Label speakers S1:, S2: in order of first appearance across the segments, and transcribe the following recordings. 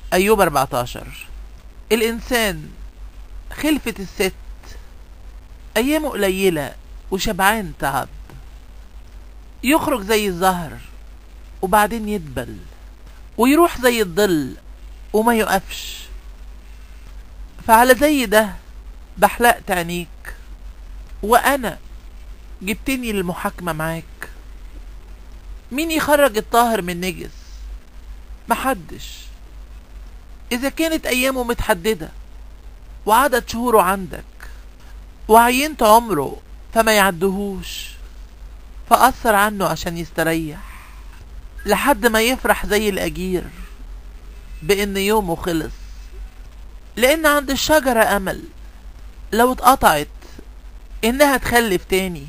S1: أيوب 14 الإنسان خلفة الست أيامه قليلة وشبعان تعب يخرج زي الزهر وبعدين يدبل ويروح زي الظل وما يقفش فعلى زي ده بحلقت عينيك وأنا جبتني للمحاكمة معاك مين يخرج الطاهر من نجس محدش إذا كانت أيامه متحددة وعدد شهوره عندك وعينت عمره فما يعدهوش فأثر عنه عشان يستريح لحد ما يفرح زي الأجير بإن يومه خلص لأن عند الشجرة أمل لو اتقطعت إنها تخلف تاني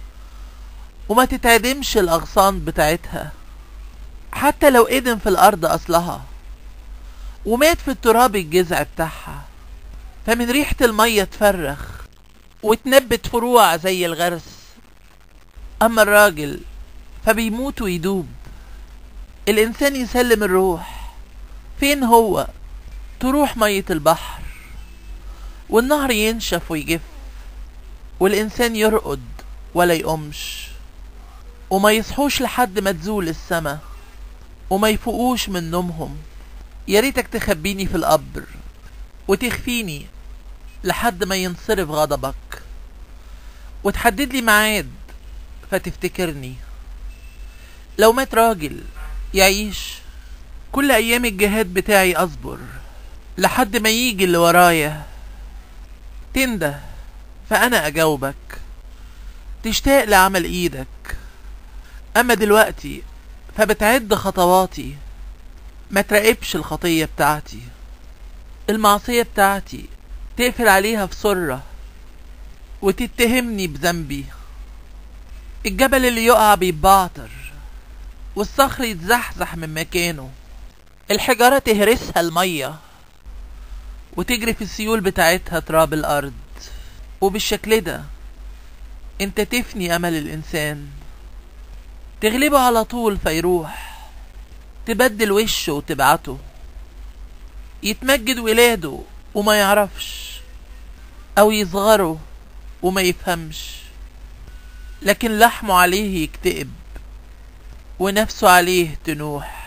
S1: وما تتعدمش الأغصان بتاعتها حتى لو قدم في الأرض أصلها ومات في التراب الجذع بتاعها فمن ريحة المية تفرخ وتنبت فروع زي الغرس أما الراجل فبيموت ويدوب الإنسان يسلم الروح فين هو تروح مية البحر والنهر ينشف ويجف والإنسان يرقد ولا يقومش وما يصحوش لحد ما تزول السما وما يفوقوش من نومهم يا ريتك تخبيني في القبر وتخفيني لحد ما ينصرف غضبك وتحدد لي ميعاد فتفتكرني لو مات راجل يعيش كل ايام الجهاد بتاعي اصبر لحد ما يجي اللي ورايا تنده فانا اجاوبك تشتاق لعمل ايدك اما دلوقتي فبتعد خطواتي ما تراقبش الخطية بتاعتي المعصية بتاعتي تقفل عليها في سرة وتتهمني بذنبي الجبل اللي يقع بيبعتر والصخر يتزحزح من مكانه الحجارة تهرسها المية وتجري في السيول بتاعتها تراب الأرض وبالشكل ده انت تفني أمل الإنسان تغلبه على طول فيروح تبدل وشه وتبعته يتمجد ولاده وما يعرفش أو يصغره وما يفهمش لكن لحمه عليه يكتئب ونفسه عليه تنوح